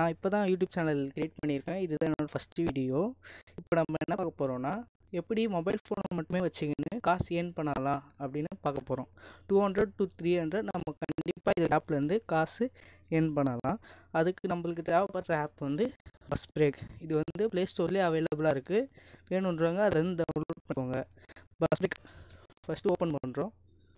நான் இப்போ தான் யூடியூப் சேனல் க்ரியேட் பண்ணியிருக்கேன் இதுதான் என்னோடய ஃபஸ்ட்டு வீடியோ இப்போ நம்ம என்ன பார்க்க போகிறோன்னா எப்படி மொபைல் ஃபோனை மட்டுமே வச்சுக்கின்னு காசு ஏர்ன் பண்ணலாம் அப்படின்னு பார்க்க போகிறோம் two hundred to three hundred நம்ம கண்டிப்பாக இந்த ஆப்லேருந்து காசு ஏர்ன் பண்ணலாம் அதுக்கு நம்மளுக்கு தேவைப்படுற ஆப் வந்து பஸ் பிரேக் இது வந்து ப்ளே ஸ்டோர்லேயே அவைலபிளாக இருக்குது வேணுன்றவங்க அதை வந்து டவுன்லோட் பண்ணிக்கோங்க பஸ் பிரேக் ஃபஸ்ட்டு ஓப்பன் பண்ணுறோம்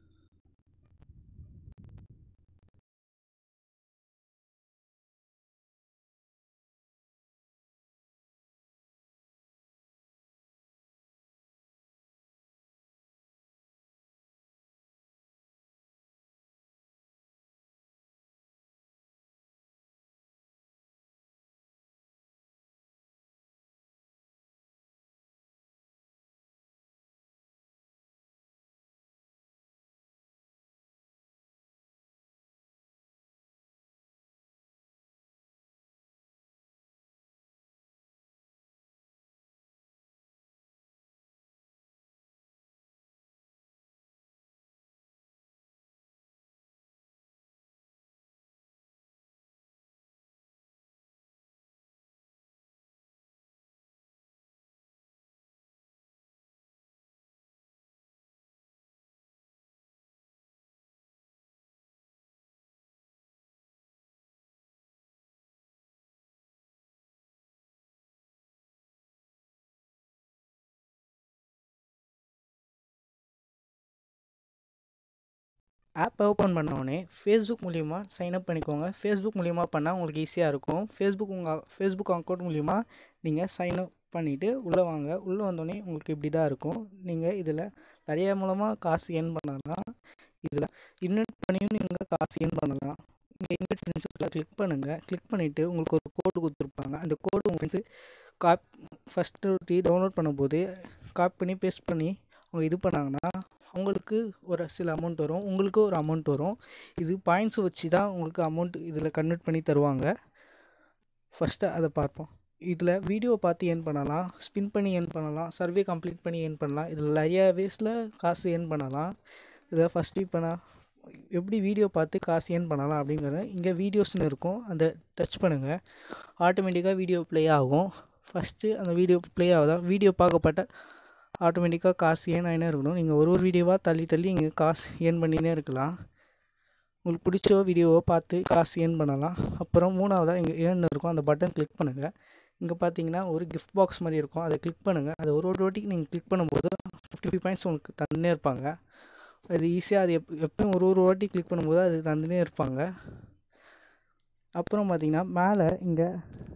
ஆப்பை ஓப்பன் பண்ணோடனே ஃபேஸ்புக் மூலிமா சைன்அப் பண்ணிக்கோங்க ஃபேஸ்புக் மூலிமா பண்ணால் உங்களுக்கு ஈஸியாக இருக்கும் ஃபேஸ்புக் உங்கள் ஃபேஸ்புக் அக்கௌண்ட் மூலிமா நீங்கள் சைன்அப் பண்ணிவிட்டு உள்ளே வாங்க உள்ளே வந்தோடனே உங்களுக்கு இப்படி தான் இருக்கும் நீங்கள் இதில் நிறைய மூலமாக காசு ஏர்ன் பண்ணலாம் இதில் இன்வெர்ட் பண்ணியும் நீங்கள் காசு ஏர்ன் பண்ணலாம் இங்கே இன்வெர்ட் ஃப்ரெண்ட்ஸுக்குள்ள கிளிக் பண்ணுங்கள் கிளிக் பண்ணிவிட்டு உங்களுக்கு ஒரு கோடு கொடுத்துருப்பாங்க அந்த கோடு உங்கள் ஃப்ரெண்ட்ஸு காப் ஃபஸ்ட்டு ஒருத்தி டவுன்லோட் பண்ணும்போது காப்பி பண்ணி பேஸ்ட் பண்ணி அவங்க இது பண்ணாங்கன்னா அவங்களுக்கு ஒரு சில அமௌண்ட் வரும் உங்களுக்கு ஒரு அமௌண்ட் வரும் இது பாயிண்ட்ஸ் வச்சு தான் உங்களுக்கு அமௌண்ட் இதில் கன்வெர்ட் பண்ணி தருவாங்க ஃபஸ்ட்டு அதை பார்ப்போம் இதில் வீடியோ பார்த்து ஏர்ன் பண்ணலாம் ஸ்பின் பண்ணி ஏர்ன் பண்ணலாம் சர்வே கம்ப்ளீட் பண்ணி ஏர்ன் பண்ணலாம் இதில் நிறைய வேஸில் காசு ஏர்ன் பண்ணலாம் இதில் ஃபஸ்ட்டு இப்போ நான் எப்படி வீடியோ பார்த்து காசு ஏர்ன் பண்ணலாம் அப்படிங்கிறத இங்கே வீடியோஸ்னு இருக்கும் அந்த டச் பண்ணுங்கள் ஆட்டோமேட்டிக்காக வீடியோ ப்ளே ஆகும் ஃபஸ்ட்டு அந்த வீடியோ ப்ளே ஆகுதான் வீடியோ பார்க்கப்பட்ட ஆட்டோமேட்டிக்காக காசு ஏன் ஆகினே இருக்கணும் நீங்கள் ஒரு ஒரு வீடியோவாக தள்ளி தள்ளி இங்கே காசு ஏர்ன் பண்ணினே இருக்கலாம் உங்களுக்கு பிடிச்ச வீடியோவை பார்த்து காசு ஏர்ன் பண்ணலாம் அப்புறம் மூணாவதாக இங்கே ஏர்ன் இருக்கும் அந்த பட்டன் கிளிக் பண்ணுங்கள் இங்கே பார்த்தீங்கன்னா ஒரு கிஃப்ட் பாக்ஸ் மாதிரி இருக்கும் அதை கிளிக் பண்ணுங்கள் அதை ஒரு ஒரு வாட்டிக்கு நீங்கள் கிளிக் பண்ணும்போது ஃபிஃப்டி பாயிண்ட்ஸ் உங்களுக்கு தந்துனே இருப்பாங்க அது ஈஸியாக அது எப் எப்பயும் ஒரு ஒரு வாட்டி கிளிக் பண்ணும்போது அது தந்துனே இருப்பாங்க அப்புறம் பார்த்தீங்கன்னா மேலே இங்கே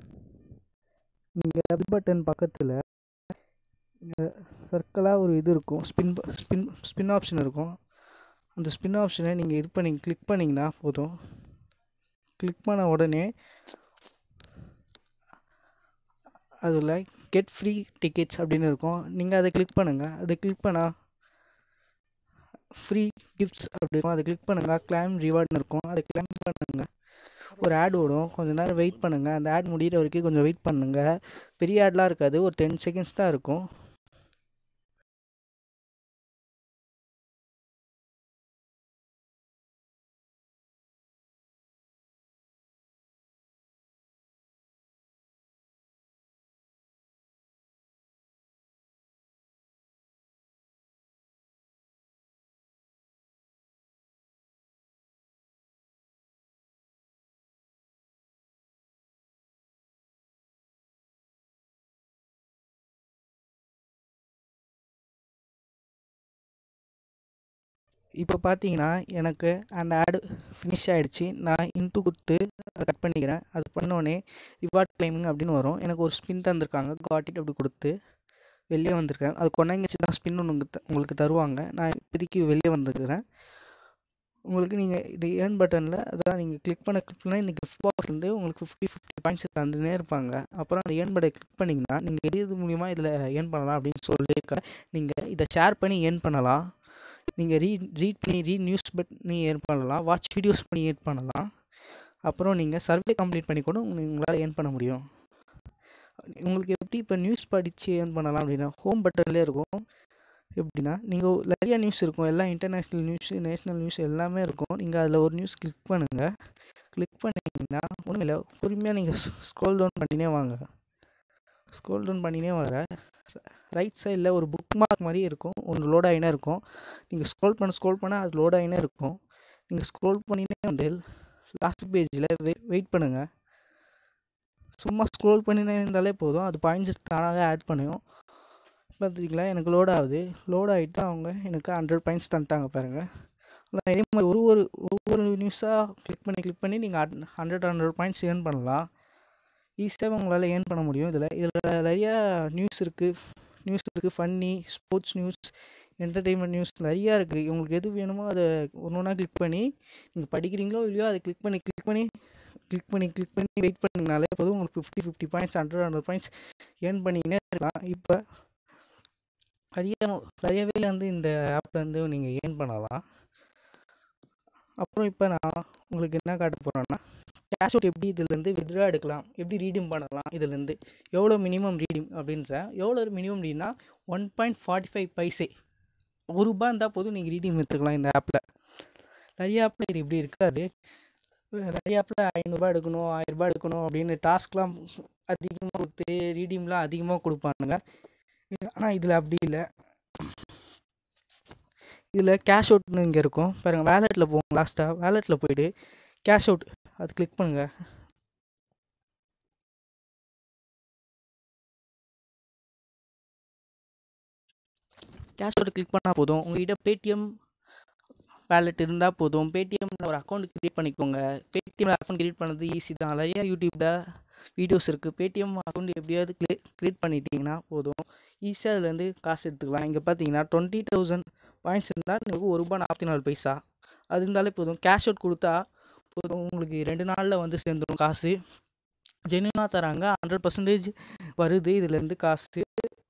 இங்கே பட்டன் பக்கத்தில் இங்கே சர்க்கிளாக ஒரு இது இருக்கும் ஸ்பின் ஸ்பின் ஸ்பின் ஆப்ஷன் இருக்கும் அந்த ஸ்பின் ஆப்ஷனை நீங்கள் இது பண்ணி கிளிக் பண்ணிங்கன்னா போதும் கிளிக் பண்ண உடனே அதில் கெட் ஃப்ரீ டிக்கெட்ஸ் அப்படின்னு இருக்கும் நீங்கள் அதை கிளிக் பண்ணுங்கள் அதை கிளிக் பண்ணால் ஃப்ரீ கிஃப்ட்ஸ் அப்படி இருக்கும் அதை கிளிக் பண்ணுங்கள் கிளைம் ரிவார்ட்னு இருக்கும் அதை கிளைம் பண்ணுங்கள் ஒரு ஆட் ஓடும் கொஞ்ச நேரம் வெயிட் பண்ணுங்கள் அந்த ஆட் முடிகிற வரைக்கும் கொஞ்சம் வெயிட் பண்ணுங்கள் பெரிய ஆட்லாம் இருக்காது ஒரு டென் செகண்ட்ஸ் தான் இருக்கும் இப்போ பார்த்தீங்கன்னா எனக்கு அந்த ஆடு ஃபினிஷ் ஆகிடுச்சு நான் இன்ட்டு கொடுத்து அதை கட் பண்ணிக்கிறேன் அது பண்ணோடனே ரிவார்ட் கிளைமிங் அப்படின்னு வரும் எனக்கு ஒரு ஸ்பின் தந்திருக்காங்க காட்டிட் அப்படி கொடுத்து வெளியே வந்திருக்கேன் அது கொண்டாங்கச்சு தான் ஸ்பின் ஒன்று உங்களுக்கு தருவாங்க நான் இப்போதைக்கு வெளியே வந்திருக்கிறேன் உங்களுக்கு நீங்கள் இது ஏர்ன் பட்டனில் அதான் நீங்கள் கிளிக் பண்ண கிளிக் பண்ணால் இந்த கிஃப்ட் பாக்ஸ்லேருந்து உங்களுக்கு ஃபிஃப்டி ஃபிஃப்டி பாயிண்ட்ஸ் தந்துனே இருப்பாங்க அப்புறம் அந்த ஏர்ன் பட்டனை கிளிக் பண்ணிங்கன்னா நீங்கள் எது மூலிமா இதில் ஏர்ன் பண்ணலாம் அப்படின்னு சொல்லியிருக்கேன் நீங்கள் இதை ஷேர் பண்ணி ஏர்ன் பண்ணலாம் நீங்கள் ரீட் ரீட் பண்ணி ரீட் நியூஸ் பண்ணி ஏர்ன் பண்ணலாம் வாட்ச் வீடியோஸ் பண்ணி ஏர்ன் பண்ணலாம் அப்புறம் நீங்கள் சர்வே கம்ப்ளீட் பண்ணி கூட உங்களால் ஏர்ன் பண்ண முடியும் உங்களுக்கு எப்படி இப்போ நியூஸ் படித்து ஏர்ன் பண்ணலாம் அப்படின்னா ஹோம் பட்டன்லேயே இருக்கும் எப்படின்னா நீங்கள் நிறைய நியூஸ் இருக்கும் எல்லாம் இன்டர்நேஷ்னல் நியூஸ் நேஷ்னல் நியூஸ் எல்லாமே இருக்கும் நீங்கள் அதில் ஒரு நியூஸ் கிளிக் பண்ணுங்கள் கிளிக் பண்ணிங்கன்னா ஒன்றும் இல்லை பொறுமையாக நீங்கள் ஸ்க்ரோல் டவுன் பண்ணினே வாங்க ஸ்க்ரோல் டவுன் பண்ணினே வர ரைட் சைடில் ஒரு புக் மார்க் மாதிரி இருக்கும் ஒன்று லோட் ஆகினே இருக்கும் நீங்கள் ஸ்க்ரோல் பண்ண ஸ்க்ரோல் பண்ண அது லோட் ஆகினே இருக்கும் நீங்கள் ஸ்க்ரோல் பண்ணினே வந்து லாஸ்ட் பேஜில் வெ வெயிட் பண்ணுங்கள் சும்மா ஸ்க்ரோல் பண்ணினே இருந்தாலே போதும் அது பாயிண்ட்ஸ் தானாகவே ஆட் பண்ணும் பார்த்துருக்கீங்களா எனக்கு லோட் ஆகுது லோட் ஆகிட்டு அவங்க எனக்கு ஹண்ட்ரட் பாயிண்ட்ஸ் தந்துட்டாங்க பாருங்கள் இதே மாதிரி ஒரு ஒரு ஒவ்வொரு நியூஸாக கிளிக் பண்ணி கிளிக் பண்ணி நீங்கள் ஹண்ட்ரட் ஹண்ட்ரட் பாயிண்ட்ஸ் ஏர்ன் பண்ணலாம் ஈஸியாக உங்களால் ஏர்ன் பண்ண முடியும் இதில் இதில் நிறையா நியூஸ் இருக்குது நியூஸ் இருக்குது funny sports news entertainment news நிறையா இருக்குது உங்களுக்கு எது வேணுமோ அதை ஒன்று ஒன்றா கிளிக் பண்ணி நீங்கள் படிக்கிறீங்களோ இல்லையோ அதை கிளிக் பண்ணி கிளிக் பண்ணி கிளிக் பண்ணி கிளிக் பண்ணி வெயிட் பண்ணிங்கனாலே போதும் உங்களுக்கு fifty fifty points hundred hundred points earn பண்ணிக்கினே இருக்கலாம் இப்போ நிறைய நிறையவே வந்து இந்த ஆப்பில் வந்து நீங்கள் ஏர்ன் பண்ணலாம் அப்புறம் இப்போ நான் உங்களுக்கு என்ன காட்ட போகிறேன்னா கேஷ் அவுட் எப்படி இதுலேருந்து வித்ட்ரா எடுக்கலாம் எப்படி ரீடீம் பண்ணலாம் இதுலேருந்து எவ்வளோ மினிமம் ரீடீம் அப்படின்ற எவ்வளோ மினிமம் ரீடினா one point forty five paise ஒரு ரூபா இருந்தால் போதும் நீங்கள் ரீடீம் எடுத்துக்கலாம் இந்த ஆப்பில் நிறைய ஆப்பில் இது இப்படி இருக்காது நிறைய ஆப்பில் ஐநூறுரூபா எடுக்கணும் ஆயிரரூபா எடுக்கணும் அப்படின்னு டாஸ்க்லாம் அதிகமாக கொடுத்து ரீடீம்லாம் அதிகமாக கொடுப்பானுங்க ஆனால் இதில் அப்படி இல்லை இதில் கேஷ் அவுட்னு இங்கே இருக்கும் பாருங்கள் வேலெட்டில் போங்க லாஸ்ட்டாக வேலெட்டில் போயிட்டு கேஷ் அவுட் அது கிளிக் பண்ணுங்கள் கேஷ் அவுட் கிளிக் பண்ணால் போதும் உங்கள்கிட்ட பேடிஎம் வேலெட் இருந்தால் போதும் பேடிஎம்மில் ஒரு அக்கௌண்ட் க்ரியேட் பண்ணிக்கோங்க பேடிஎம்மில் அக்கௌண்ட் க்ரியேட் பண்ணது ஈஸி தான் நிறையா யூடியூப்பில் வீடியோஸ் இருக்குது பேடிஎம் அக்கௌண்ட் எப்படியாவது க்ளே க்ரியேட் பண்ணிட்டீங்கன்னா போதும் ஈஸியாக அதுலேருந்து காசு எடுத்துக்கலாம் இங்கே பார்த்தீங்கன்னா டுவெண்ட்டி தௌசண்ட் பாயிண்ட்ஸ் இருந்தால் உங்களுக்கு ஒரு ரூபா நாற்பத்தி நாலு பைசா அது இருந்தாலே போதும் கேஷ் அவுட் கொடுத்தா போதும் உங்களுக்கு ரெண்டு நாளில் வந்து சேர்ந்துடும் காசு ஜென்யூனாக தராங்க ஹண்ட்ரட் பர்சன்டேஜ் வருது இதுலேருந்து காசு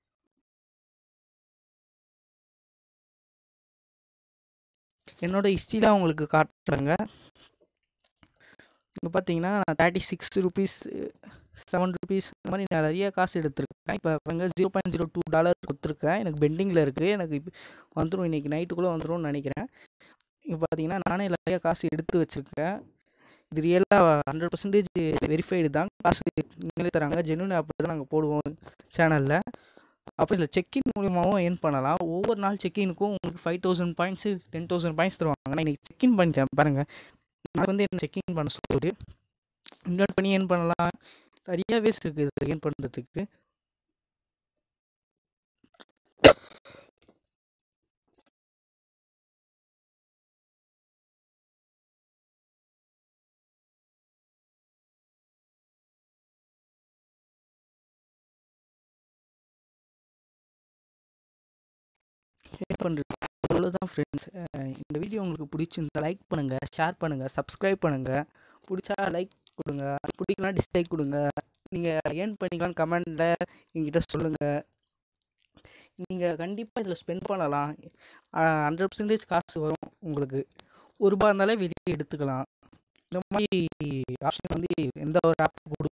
என்னோடய ஹிஸ்ட்ரியில் உங்களுக்கு காட்டுறாங்க இப்போ பார்த்தீங்கன்னா நான் thirty six rupees seven rupees இந்த மாதிரி நிறைய காசு எடுத்திருக்கேன் இப்போ அங்கே zero point zero two dollar கொடுத்துருக்கேன் எனக்கு பெண்டிங்கில் இருக்குது எனக்கு இப்போ வந்துடும் இன்றைக்கி நைட்டுக்குள்ளே வந்துடும்னு நினைக்கிறேன் இப்போ பார்த்தீங்கன்னா நானே நிறைய காசு எடுத்து வச்சுருக்கேன் இது ரியலாக ஹண்ட்ரட் பர்சன்டேஜ் வெரிஃபைடு தான் காசு நீங்களே தராங்க ஜென்யூன் ஆப் தான் நாங்கள் போடுவோம் சேனலில் அப்போ இதில் செக்இன் மூலியமாகவும் ஏர்ன் பண்ணலாம் ஒவ்வொரு நாள் செக்இனுக்கும் உங்களுக்கு five thousand points ten thousand points தருவாங்க நான் இன்றைக்கி செக்இன் பண்ணிட்டேன் பாருங்கள் நான் வந்து என்ன செக்இன் பண்ண சொல்லுது இன்வெர்ட் பண்ணி ஏர்ன் பண்ணலாம் நிறைய வேஸ் இருக்குது இதில் ஏர்ன் பண்ணுறதுக்கு ஏர்ன் பண்ணுறது அவ்வளோதான் ஃப்ரெண்ட்ஸ் இந்த வீடியோ உங்களுக்கு பிடிச்சிருந்தா லைக் பண்ணுங்கள் ஷேர் பண்ணுங்கள் சப்ஸ்கிரைப் பண்ணுங்கள் பிடிச்சா லைக் கொடுங்க பிடிக்கலாம் டிஸ்லைக் கொடுங்க நீங்கள் ஏர்ன் பண்ணிக்கலாம்னு கமெண்டில் என்கிட்ட சொல்லுங்கள் நீங்கள் கண்டிப்பாக இதில் ஸ்பெண்ட் பண்ணலாம் ஹண்ட்ரட் பர்சன்டேஜ் காசு வரும் உங்களுக்கு ஒரு ரூபா இருந்தாலே வெளியே எடுத்துக்கலாம் இந்த மாதிரி ஆப்ஷன் வந்து எந்த ஒரு ஆப் கொடு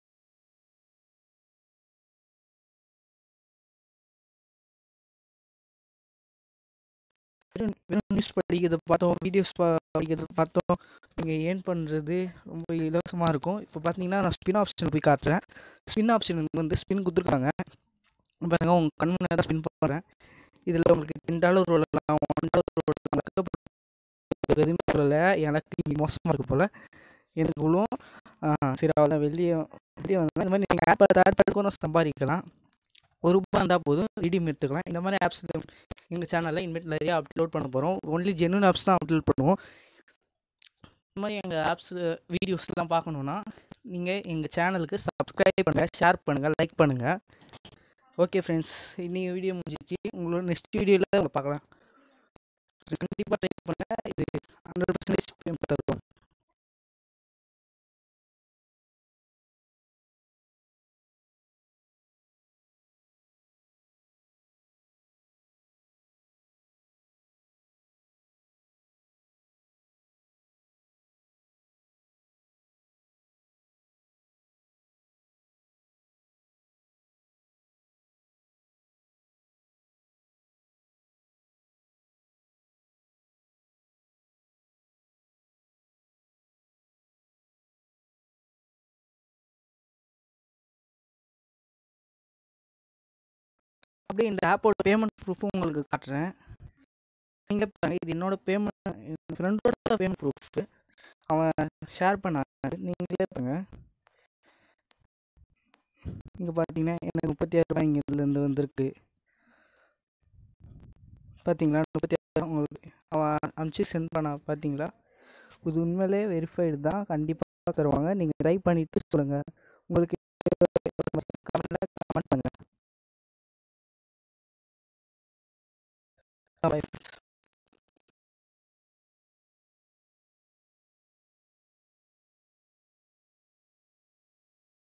வெறும் வெறும் நியூஸ் படிக்கிறத பார்த்தோம் வீடியோஸ் படிக்கிறத பார்த்தோம் நீங்கள் ஏர்ன் பண்ணுறது ரொம்ப இலவசமாக இருக்கும் இப்போ பார்த்தீங்கன்னா நான் ஸ்பின் ஆப்ஷன் போய் காட்டுறேன் ஸ்பின் ஆப்ஷன் வந்து ஸ்பின் கொடுத்துருக்காங்க பாருங்க உங்கள் கண் முன்னாடி தான் ஸ்பின் பண்ணுறேன் இதில் உங்களுக்கு டென் டாலர் விடலாம் ஒன் டாலர் விடலாம் எதுவுமே சொல்லலை எனக்கு இங்கே மோசமாக இருக்கு போல் எனக்கு இவ்வளோ சரி அவ்வளோ வெளியே வெளியே வந்தால் இந்த மாதிரி நீங்கள் ஆப்பை தேர்ட் பார்ட்டுக்கும் சம்பாதிக்கலாம் ஒரு ரூபா இருந்தால் போதும் ரீடிம் எடுத்துக்கலாம் இந்த மாதிரி ஆப்ஸ் எங்கள் சேனலில் இனிமேல் நிறைய அப்லோட் பண்ண போகிறோம் ஒன்லி ஜென்யூன் ஆப்ஸ் தான் அப்லோட் பண்ணுவோம் இந்த மாதிரி எங்கள் ஆப்ஸ் வீடியோஸ்லாம் பார்க்கணுன்னா நீங்கள் எங்கள் சேனலுக்கு சப்ஸ்கிரைப் பண்ணுங்கள் ஷேர் பண்ணுங்கள் லைக் பண்ணுங்கள் ஓகே ஃப்ரெண்ட்ஸ் இன்னைக்கு வீடியோ முடிஞ்சிச்சு உங்களோட நெக்ஸ்ட் வீடியோவில் உங்களை பார்க்கலாம் கண்டிப்பாக ட்ரை பண்ணுங்கள் இது ஹண்ட்ரட் பர்சன்டேஜ் தருவோம் அப்படியே இந்த ஆப்போட பேமெண்ட் ப்ரூஃபும் உங்களுக்கு காட்டுறேன் நீங்கள் பாருங்க இது என்னோட பேமெண்ட் என் ஃப்ரெண்டோட பேமெண்ட் ப்ரூஃப் அவன் ஷேர் பண்ணாரு நீங்களே பாருங்க இங்கே பார்த்தீங்கன்னா எனக்கு முப்பத்தி ஆயிரம் ரூபாய் இங்கே இதுலேருந்து வந்திருக்கு பார்த்தீங்களா முப்பத்தி ஆயிரம் உங்களுக்கு அவன் அனுப்பிச்சு சென்ட் பண்ண பார்த்தீங்களா இது உண்மையிலே வெரிஃபைடு தான் கண்டிப்பாக தருவாங்க நீங்கள் ட்ரை பண்ணிவிட்டு சொல்லுங்கள் உங்களுக்கு கமெண்ட்டில் கமெண்ட் பண்ணுங்கள் பாய்